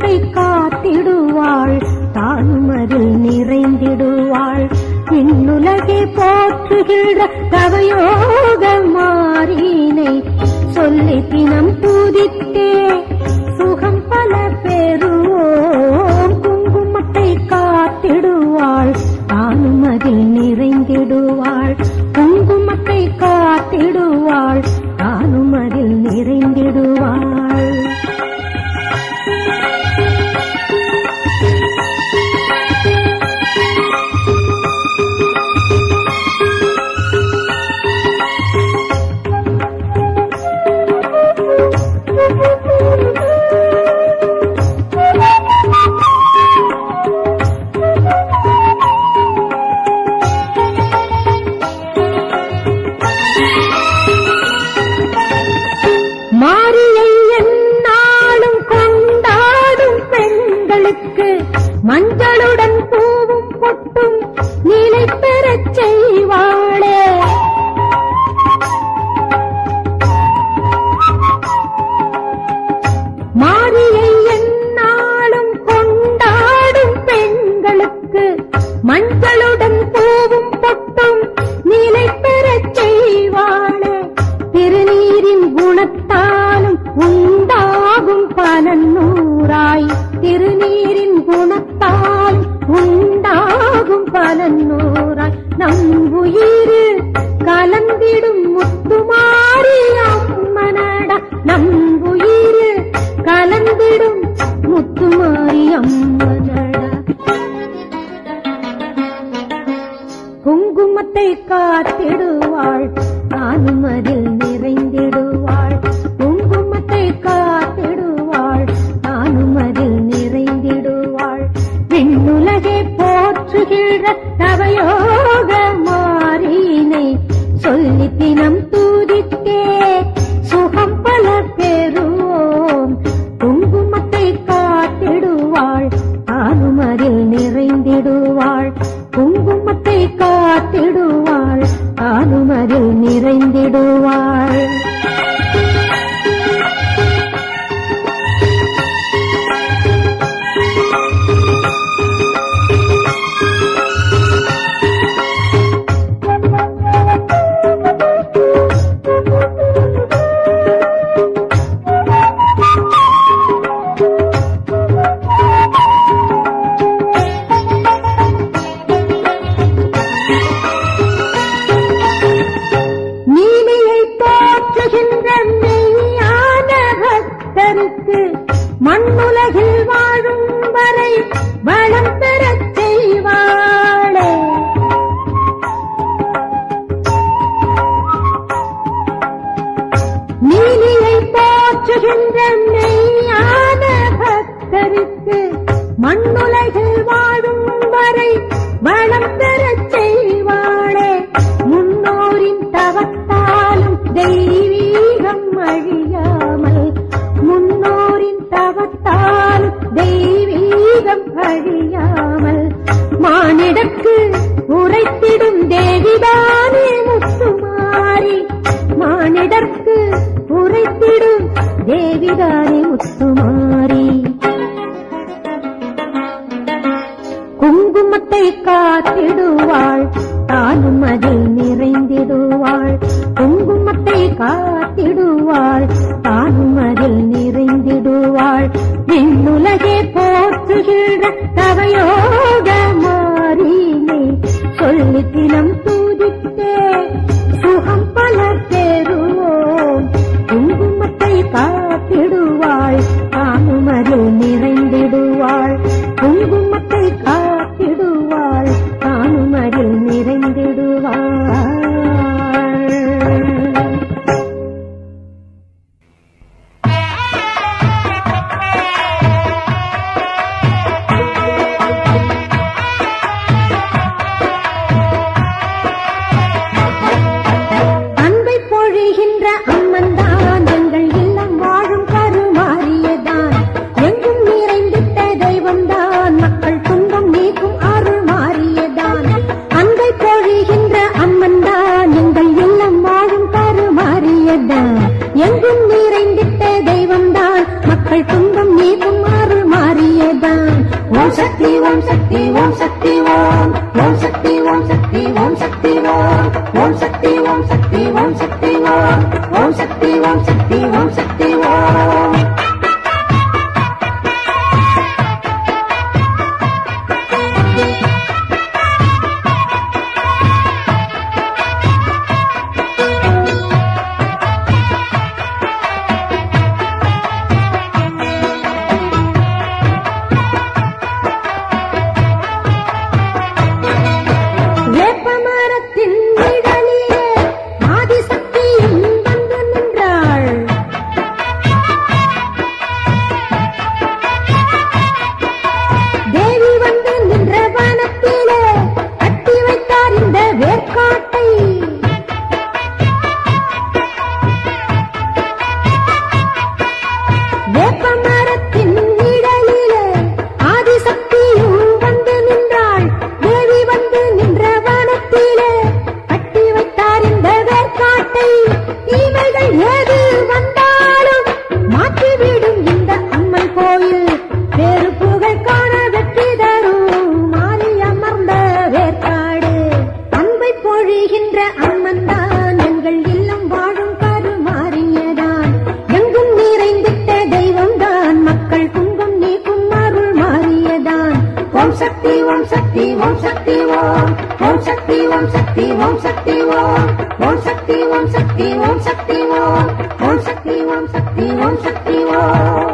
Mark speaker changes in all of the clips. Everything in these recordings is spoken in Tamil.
Speaker 1: குங்குமத்தை காத்திடுவாள் தானும் அதில் நிறைந்திடுவாள் இன்னுலகே போற்றுகின்ற தவயோக மாறினை சொல்லி தினம் பூதித்தே சுகம் பல பெறுவோம் குங்குமத்தை காத்திடுவாள் தானும் அதில் நிறைந்திடுவாள் குங்குமத்தை காத்திடுவாள் தானும் அதில் நிறைந்திடுவாள் மாரியை எந்நாளும் கொண்டாடும் பெண்களுக்கு மஞ்சளுடன் பூவும் பொட்டும் நிலை பெறச் செய்வாளே மாரியை எந்நாளும் கொண்டாடும் பெண்களுக்கு மஞ்சளுடன் பூவும் பொட்டும் நிலை பெறச் செய்வாளே திருநீரின் குணத்தாலும் உண்டாகும் பலன் நூறாய் திருநீரின் குணத்தால் உண்டாகும் பலன் நூறாய் நம் உயிரு கலந்திடும் முத்துமாரி அம்மனடா நம் உயிரு கலந்திடும் முத்துமாரி அம்மனடா குங்குமத்தை காத்திடுவாள் நானும் அதில் நிறைந்திடுவாள் குங்குமத்தை காத்திடுவாள் நானும் அதில் நிறைந்திடுவாள் விண்ணுலகே போற்றுகின்ற தவயோக மாறினை சொல்லி தினம் தூதித்தே சுகம் பல பெறுவோம் குங்குமத்தை காத்திடுவாள் தானும் அதில் நிறைந்திடுவாள் குங்குமத்தை காத்திடுவாள் தானும் அதில் நிறைந்திடுவாள் நீலியை போற்றுகின்ற மெய்யான பக்தருக்கு மண்ணுலகில் வாழும் வரை வளம் பெறச் செய்வாளே நீலியை போற்றுகின்ற மெய்யான பக்தருக்கு மண்ணுலகில் வாழும் வரை வளம் பெறச் செய்வாளே முன்னோரின் தவத்தாலும் தெய்வீகம் அழியாமல் முன்னோரின் தவத்தாலும் தெய்வீகம் அழியாமல் மானிடக்கு உரைத்திடும் தேவிதானே முத்துமாரி மானிடற்கு உரைத்திடும் தேவிதானே முத்துமாரி குங்குமத்தை காத்திடுவாள் தானும் அதில் நிறைந்திடுவாள் குங்குமத்தை காத்திடுவாள் தானும் அதில் நிறைந்திடுவாள் விண்ணுலகே போற்றுகின்ற தவயோக மாறினை சொல்லி தினம் தூதித்தே சுகம் பல பெறுவோம் குங்குமத்தை காத்திடுவாள் தானும் அதில் நிறைந்திடுவாள் குங்குமத்தை காத்திடுவாள் தானும் அதில் நிறைந்திடுவாள்
Speaker 2: ஆ
Speaker 1: ஓம் சக்தி ஓம் சக்தி ஓம் சக்தி ஓம் ஓம் சக்தி ஓம் சக்தி ஓம் சக்தி ஓம் ஓம் சக்தி ஓம் சக்தி ஓம் சக்தி ஓம் ஓம் சக்தி ஓம் சக்தி ஓம் சக்தி ஓம் வேப்பமரத்தின் நிழலிலே ஆதிசக்தியும் வந்து நின்றாள் தேவி வந்து நின்ற வனத்திலே கட்டி வைத்தார் இந்த வேர்க்காட்டை வேப்பமரத்தின் நிழலிலே ஆதிசக்தியும் வந்து நின்றாள் தேவி வந்து நின்ற வனத்திலே கட்டி வைத்தார் இந்த வேர்க்காட்டை தீமைகள் ஏது வந்தாலும் மாற்றிவிடும் இந்த அம்மன் கோயில் வேறு புகழ் காண வெற்றி தரும் மாறி அமர்ந்த வேர்க்காடு அன்பை பொழிகின்ற அம்மன் தான் எங்கள் இல்லம் வாழும் கருமாறியதான் எங்கும் நிறைந்திட்ட தெய்வம் தான் மக்கள் குங்கும் நீக்கும் அருள் மாறியதான் ஓம் சக்தி ஓம் சக்தி ஓம் சக்தி ஓம் ஓம் சக்தி ஓம் சக்தி ஓம் சக்தி ஓம் ஓம் சக்தி ஓம் சக்தி ஓம் சக்தி ஓம் ஓம் சக்தி ஓம் சக்தி ஓம் சக்தி ஓம்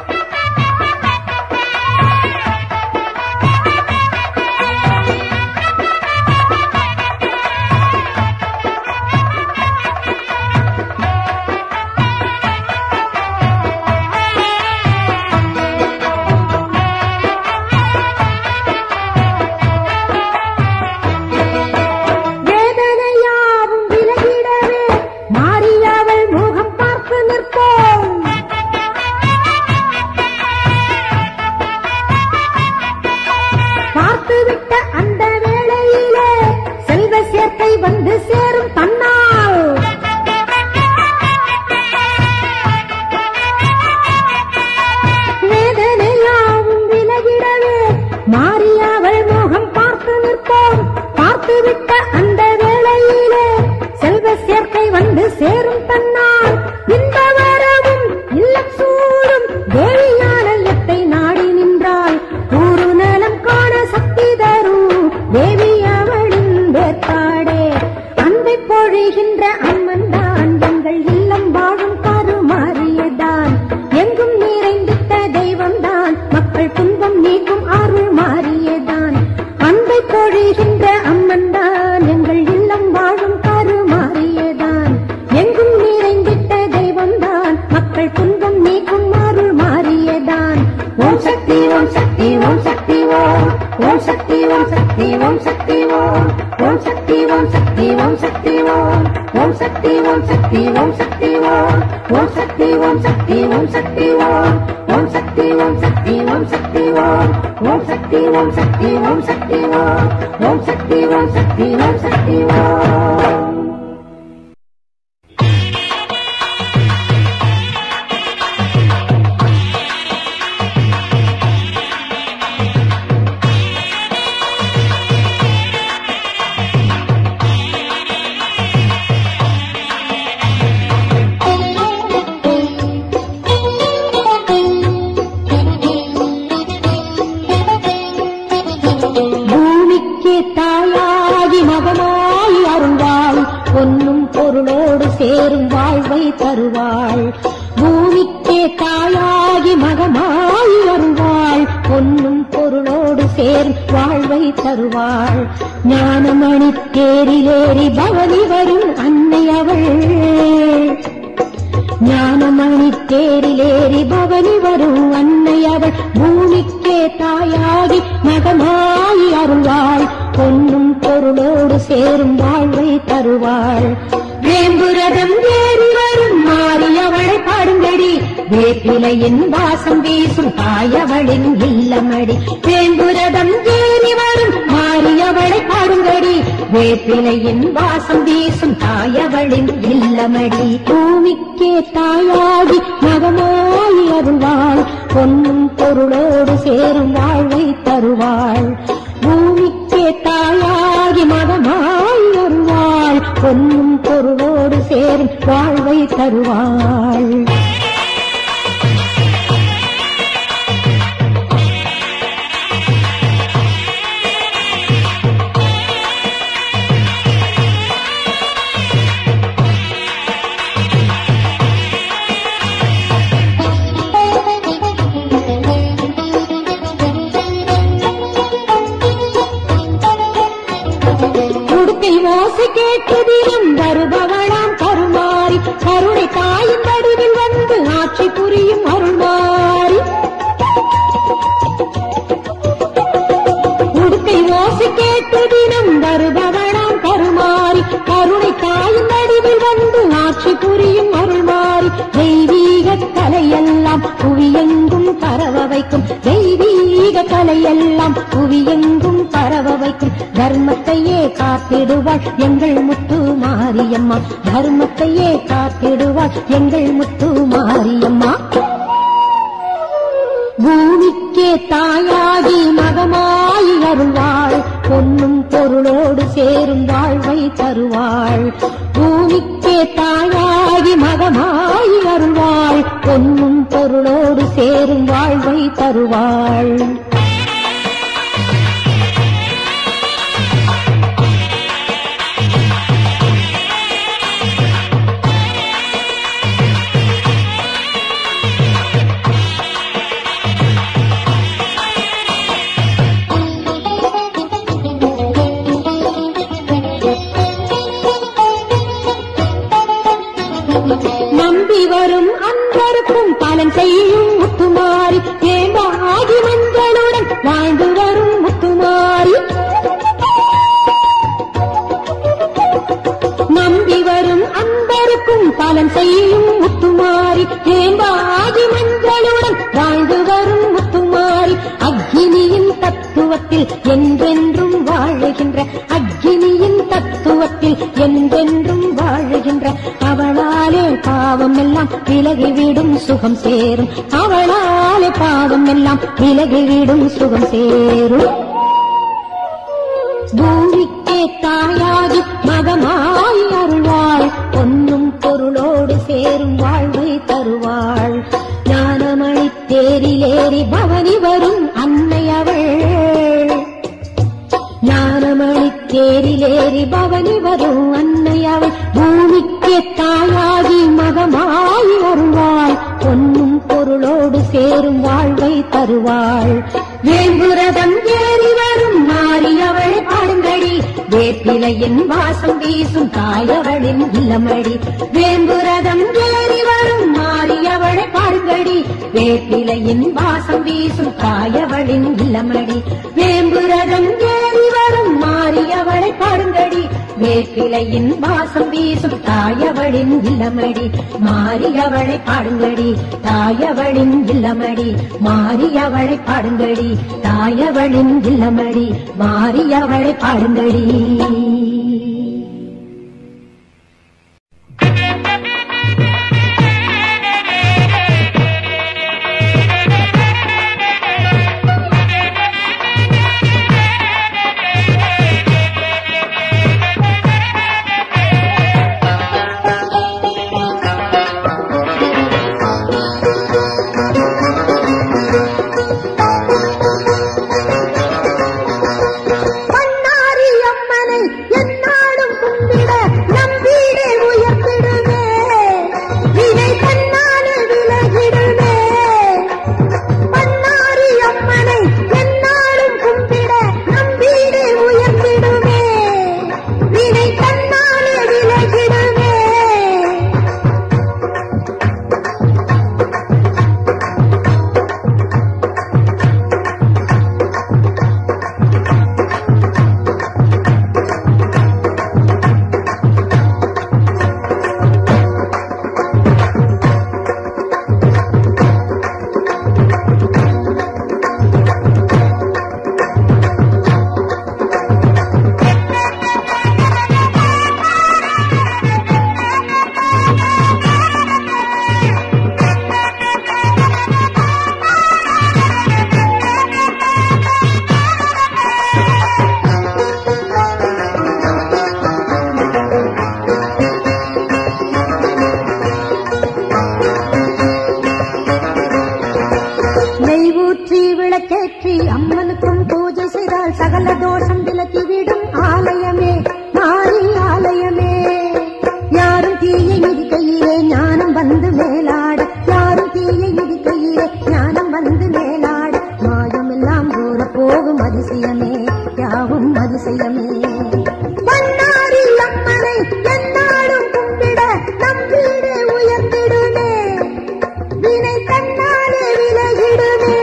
Speaker 1: வேதனையாவும் விலகிடவே மாறியவள் முகம் பார்த்து நிற்போம் பார்த்துவிட்ட அந்த வேளையிலே செல்வ சேர்க்கை வந்து சேரும் தன்னால் வேதனையாவும் விலகிடவே மாறியவள் முகம் பார்த்து நிற்போம் பார்த்துவிட்ட அந்த வேளையிலே செல்வ சேர்க்கை வந்து சேரும் தன்னால் இந்த வரவும் இல்லம் சூடும் தேவியாலயத்தை நாடி நின்றாள் கூறு நலம் காண சக்தி தரும் தேவி அவளின் வேற்பாடே அன்பை பொழிகின்ற அம்மன் தான் எங்கள் இல்லம் வாழும் கருமாறியதான் எங்கும் நிறைந்திட்ட தெய்வம் தான் மக்கள் துன்பம் நீக்கும் அருள் மாறியதான் அன்பை பொழிகின்ற அம்மன் தான் எங்கள் இல்லம் வாழும் கருமாறியதான் எங்கும் நிறைந்திட்ட தெய்வம் தான் மக்கள் துன்பம் நீக்கும் அருள் மாறியதான் ஓம் சக்தி ஓம் சக்தி ஓம் சக்தி ஓம் ஓம் சக்தி ஓம் சக்தி ஓம் சக்தி ஓம் ஓம் சக்தி ஓம் சக்தி ஓம் சக்தி ஓம் ஓம் சக்தி ஓம் சக்தி ஓம் சக்தி ஓம் ஓம் சக்தி ஓம் சக்தி ஓம் சக்தி ஓம் ஓம் சக்தி ஓம் சக்தி ஓம் சக்தி ஓம் ஓம் சக்தி ஓம் சக்தி ஓம் சக்தி ஓம் ஓம் சக்தி ஓம் சக்தி ஓம் சக்தி ஓம் பூமிக்கே தாயாகி மகமாய் அருள்வாள் பொன்னும் பொருளோடு சேரும் வாழ்வை தருவாள் பூமிக்கே தாயாகி மகமாய் அருள்வாள் பொன்னும் பொருளோடு சேரும் வாழ்வை தருவாள் ஞானமணி தேரிலேறி பவனி வரும் அன்னை அவள் ஞானமணி தேரிலேறி பவனி வரும் அன்னை அவள் பூமிக்கே தாயாகி மகமாயி அருள்வாள் பொன்னும் பொருளோடு சேரும் வாழ்வை தருவாள் வேம்புரதம் ஏறி வரும் மாறி அவளை பாடுங்கடி வேப்பிலையின் வாசம் வீசும் தாயவளின் இல்லமடி வேம்புரதம் ஏறி வரும் மாறி அவளை பாடுங்கடி வேப்பிலையின் வாசம் வீசும் தாயவளின் இல்லமடி பூமிக்கே தாயாகி மகமாயி அருள்வாள் பொன்னும் பொருளோடு சேரும் வாழ்வை தருவாள் பூமிக்கே தாயாகி மதமாய் வருவாள் பொன்னும் பொருளோடு சேரும் வாழ்வை தருவாள் உடுக்கை ஓசை கேட்டு தினம் வருபவளாம் கருமாறி கருணை தாயின் வடிவில் வந்து ஆட்சி புரியும் அருள்மாறி உடுக்கை ஓசை கேட்டு தினம் வருபவளாம் கருமாறி கருணை தாயின் வடிவில் வந்து ஆட்சி புரியும் அருள்மாறி தெய்வீக கலையெல்லாம் புவியெங்கும் பரவ வைக்கும் தெய்வீக கலையெல்லாம் புவியெங்கும் பரவ வைக்கும் தர்மத்தையே காத்திடுவாள் எங்கள் முத்து மாரியம்மா தர்மத்தையே காத்திடுவாள் எங்கள் முத்து மாரியம்மா பூமிக்கே தாயாகி மகமாய் அருள்வாள் பொன்னும் பொருளோடு சேரும் வாழ்வை தருவாள் பூமிக்கே தாயாகி மகமாய் அருள்வாள் பொன்னும் பொருளோடு சேரும் வாழ்வை தருவாள் நம்பி வரும் அன்பருக்கும் பலன் செய்யும் முத்துமாரி தேம்பாகி மஞ்சளுடன் வாழ்ந்து வரும் முத்துமாரி நம்பி வரும் அன்பருக்கும் பலன் செய்யும் முத்துமாரி தேம்பாகி மஞ்சளுடன் வாழ்ந்து வரும் முத்துமாரி அக்னியின் தத்துவத்தில் என்றென்றும் வாழுகின்ற அக்னியின் தத்துவத்தில் என்றென்றும் வாழுகின்ற அவளாலே பாவம் எல்லாம் விலகிவிடும் சுகம் சேரும் அவளாலே பாவம் எல்லாம் விலகிவிடும் சுகம் சேரும் பூமிக்கே தாயாகி மகமாய் அருள்வாள் பொன்னும் பொருளோடு சேரும் வாழ்வை தருவாள் ஞானமணி தேரிலேறி பவனி வரும் அன்னை அவள் ஞானமணி தேரிலேறி பவனி வரும் அன்னை அவள் பூமிக்கே தாயாகி மகமாய் அருள்வாள் பொன்னும் பொருளோடு சேரும் வாழ்வை தருவாள் வேங்குரதம் ஏறி வரும் மாறியவள் பாடுங்கடி வேப்பிலையின் வாசம் வீசும் தாயவளின் இல்லமடி வேங்குரதம் ஏறி வரும் மாறியவளை பாடுங்கடி வேப்பிலையின் வாசம் வீசும் தாயவளின் இல்லமடி வேம்புரதம் ஏறி வரும் மாறியவளை பாடுங்கடி வேப்பிலையின் வாசம் வீசும் தாயவளின் இல்லமடி மாறியவளை பாடுங்கடி தாயவளின் இல்லமடி மாறியவளை பாடுங்கடி தாயவளின் இல்லமடி மாறியவளை பாடுங்கடி பண்ணாரி அம்மனை விளக்கேற்றி அம்மனுக்கும் பூஜை செய்தால் சகல தோஷம் விலக்கிவிடும் ஆலயமே மாறி ஆலயமே யாரும் தீயை மிதிக்கையிலே ஞானம் வந்து மேலாட யாரும் தீயை மிதிக்கையிலே ஞானம் வந்து மேலாட மாயமெல்லாம் தூர போகும் அதிசயமே யாவும் அதிசயமே பண்ணாரி அம்மனை என்னாலும் கும்பிட நம் வீடு உயர்ந்திடுமே வினை தன்னாலே விலகிடுமே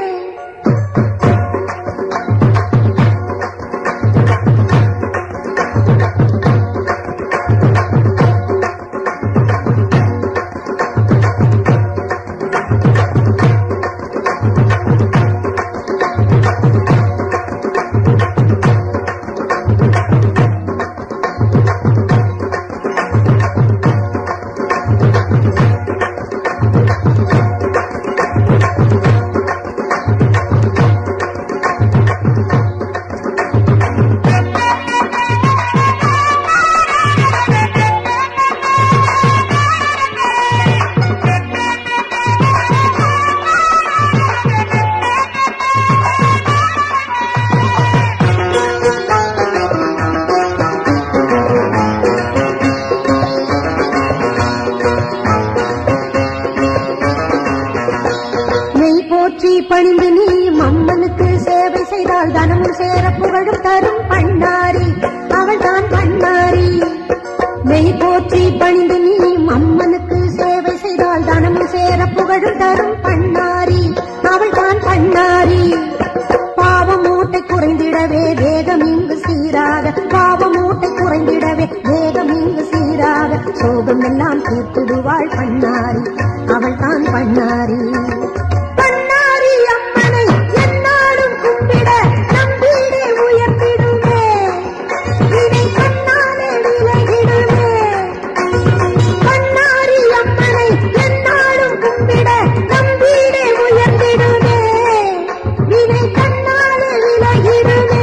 Speaker 1: மெய் போற்றி பணிந்து நீ அம்மனுக்கு சேவை செய்தால் தனமும் சேர புகழும் தரும் பண்ணாரி அவள் தான் பண்ணாரி மெய் போற்றி பணிந்து நீ அம்மனுக்கு சேவை செய்தால் தனமும் சேர புகழும் தரும் பண்ணாரி அவள் தான் பண்ணாரி பாவ மூட்டை குறைந்திடவே வேகம் இங்கு சீராக பாவ மூட்டை குறைந்திடவே வேகம் இங்கு சீராக சோகம் எல்லாம் தீர்த்திடுவாள் பண்ணாரி அவள் தான் பண்ணாரி பண்ணாரி அம்மனை எந்நாளும் கும்பிட நம் வீடே உயர்த்திடுமே வினை கண்ணாலே விலகிடுமே பண்ணாரி அம்மனை எந்நாளும் கும்பிட நம் வீடே உயர்த்திடுமே வினை கண்ணாலே விலகிடுமே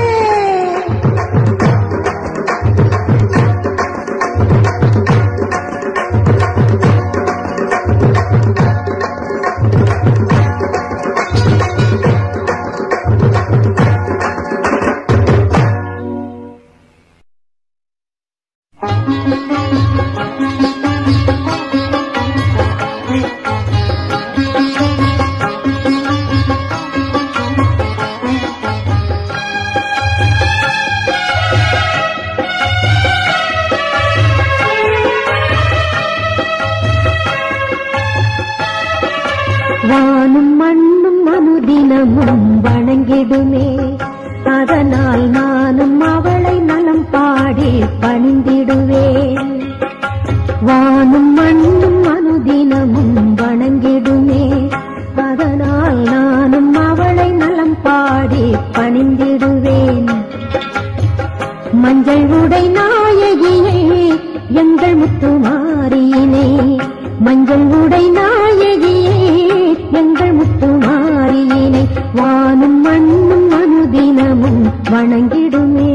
Speaker 1: வானும் மண்ணும் அனுதினமும் வணங்கிடுமே அதனால் நானும் அவளை நலம் பாடி பணிந்திடுவேன் வானும் மண்ணும் அனுதினமும் வணங்கிடுமே அதனால் நானும் அவளை நலம் பாடி பணிந்திடுவேன் மஞ்சள் உடை நாயகியே எங்கள் முத்துமாரியினே மஞ்சள் உடை நாயகியே எங்கள் முத்துமாரியினை வானும் மண்ணும் அனுதினமும் வணங்கிடுமே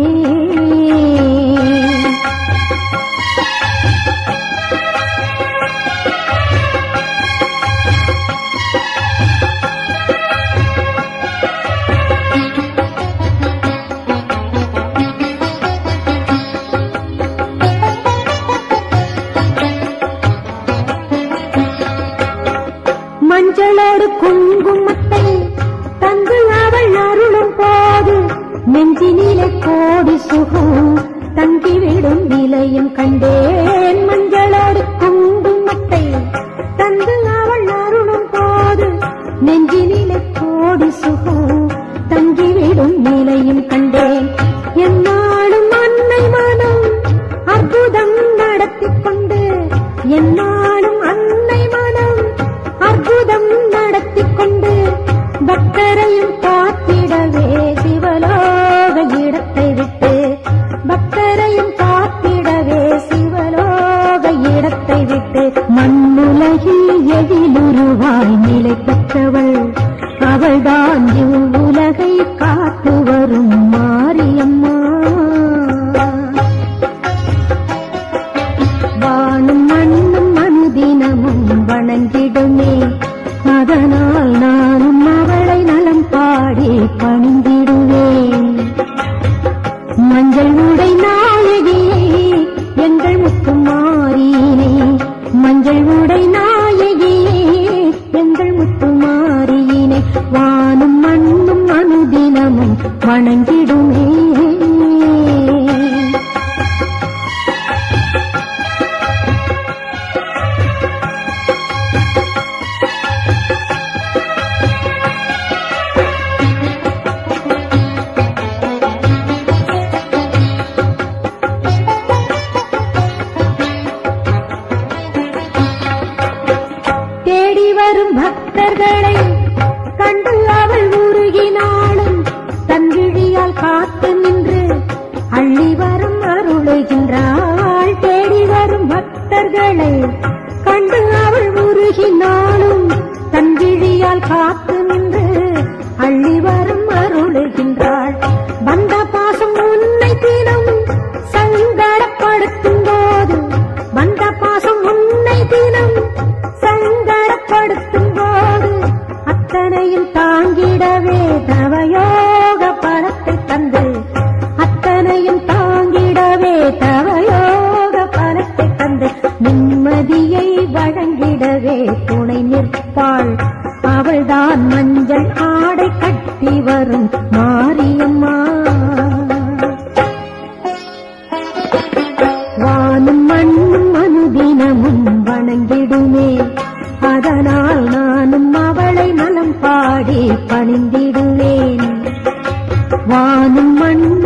Speaker 1: மஞ்சளோடு குங்குமத்தை தந்து அவள் அருளும் போது நெஞ்சினிலே கோடி சுகம் தங்கிவிடும் நிலையும் கண்டேன் மஞ்சளோடு குங்குமத்தை தந்து அவள் அருளும் போது நெஞ்சினிலே கோடி சுகம் தங்கிவிடும் நிலையும் கண்டேன் என்னாலும் அன்னை மனம் அற்புதம் நடத்திக் கொண்டு என்னாலும் அன்னை மனம் அற்புதம் நடத்திக் கொண்டு பக்தரையும் காத்திடவே சிவலோக இடத்தை விட்டு பக்தரையும் காத்திடவே சிவலோக இடத்தை விட்டு மண்ணுலகில் எதிலுருவாய் நிலை பெற்றவள் அவள்தான் இவ்வுலகை காத்து வரும் மாரியம்மா வானும் மண்ணும் அனுதினமும் வணங்கிடுமே அதனால் நானும் அவளை நலம் பாடி வரும் மாரியம்மா வானும் மண்ணும் அனுதினமும் வணங்கிடுமே அதனால் நானும் அவளை நலம் பாடி பணிந்திடுவேன் வானும் மண்ணும்